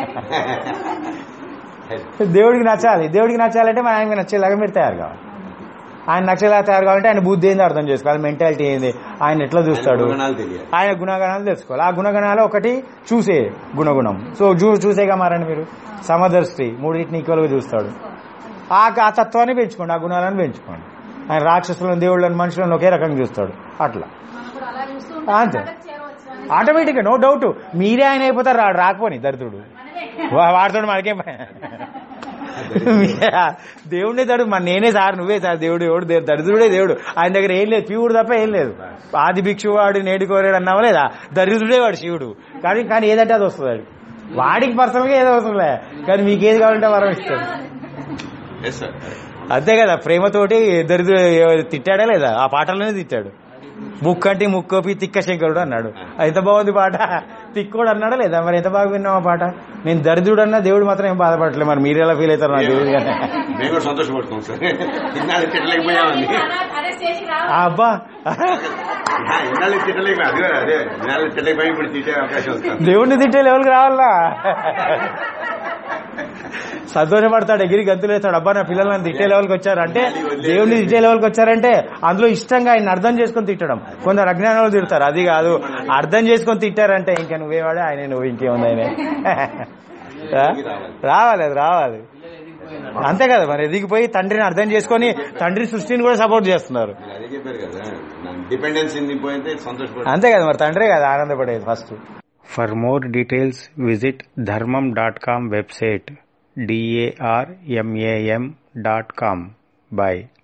దేవుడికి నచ్చాలి దేవుడికి నచ్చాలంటే మన ఆయనకి నచ్చేలాగా మీరు తయారు కావాలి ఆయన నచ్చేలా తయారు కావాలంటే ఆయన బుద్ధి ఏంది అర్థం చేసుకోవాలి మెంటాలిటీ ఏంది ఆయన ఎట్లా చూస్తాడు గుణాలు తెలియాలి ఆయన గుణగణాలు తెలుసుకోవాలి ఆ గుణగణాలు ఒకటి చూసే గుణగుణం సో చూ చూసేగా మారండి మీరు సమదర్శి మూడింటిని ఈక్వల్ గా చూస్తాడు ఆ ఆ తత్వాన్ని పెంచుకోండి ఆ గుణాలను పెంచుకోండి ఆయన రాక్షసులను దేవుళ్ళని మనుషులను ఒకే రకంగా చూస్తాడు అట్లా మనం కూడా అలా చూస్తూ అంతే. ఉంటాం చేరవచ్చు అని ఆటోమేటిక్ గా నో డౌట్ మీరే ఆయన అయిపోతారు రా- రాకపోని దరిద్రుడు మనమే వా- వాడితో మనకేం పని? దేవుడే దడు మన నేనే సార్ నువ్వే సార్ దేవుడు ఎవడు దే- దరిద్రుడే దేవుడు ఆయన దగ్గర ఏం లేదు శివుడు తప్ప ఏం లేదు ఆది భిక్షు వాడు నేడు కోరాడు అన్నావా లేదా దరిద్రుడే వాడు శివుడు కానీ కానీ ఏదంటే అది వస్తుంది వాడికి. వాడికి పర్సనల్ గా ఏదో వస్తుందిలే కానీ మీకు ఏది కావాలంటే వరం ఇస్తాడు ఎస్ సార్ అంతే కదా ప్రేమతోటి దరిద్రు తిట్టాడా లేదా ఆ పాటలోనే తిట్టాడు ముక్కంటి ముక్కోపి తిక్క శంకరుడు అన్నాడు ఎంత బాగుంది పాట తిక్కోడు అన్నాడా లేదా మరి ఎంత బాగా విన్నాం ఆ పాట నేను దరిద్రుడు అన్నా దేవుడు మాత్రం ఏం బాధపడట్లేదు మరి మీరు ఎలా ఫీల్ అవుతారు నాకు తెలియదు కానీ మేము కూడా సంతోషపడుతున్నాం సార్ ఇన్నాళ్ళు తిట్టలేకపోయామండి అదే స్టేజ్కి ఆ రావాలి అబ్బా ఇన్నాళ్ళు తిట్టలేకపోయి అదే అదే ఇన్నాళ్ళు తిట్టలేకపోయి ఇప్పుడు తిట్టే అవకాశం వస్తుంది దేవుడిని తిట్టే లెవెల్కి రావాలా సంతోషపడతాడు ఎగిరి గంతులు వేస్తాడు అబ్బా నా పిల్లలు నన్ను తిట్టే లెవెల్కి వచ్చారు అంటే దేవుడిని తిట్టే లెవెల్కి వచ్చారంటే అందులో ఇష్టంగా ఆయన అర్థం చేసుకొని తిట్టడం కొందరు అజ్ఞానాలు తిడతారు అది కాదు అర్థం చేసుకొని తిట్టారంటే ఇంకా నువ్వేవాడే ఆయన నువ్వు ఇంకేముంది ఆయన ఆ? రావాలి అది రావాలి పిల్లలు ఎదిగిపోయినారు అంతే కదా మరి ఎదిగిపోయి తండ్రిని అర్థం చేసుకొని తండ్రి సృష్టిని కూడా సపోర్ట్ చేస్తున్నారు మీరు అదే చెప్పారు కదా డిపెండెన్స్ పోయితే సంతోషపడు అంతే కదా మరి తండ్రే కదా ఆనందపడేది first for more details visit Dharmam dot com website DARMAM dot com by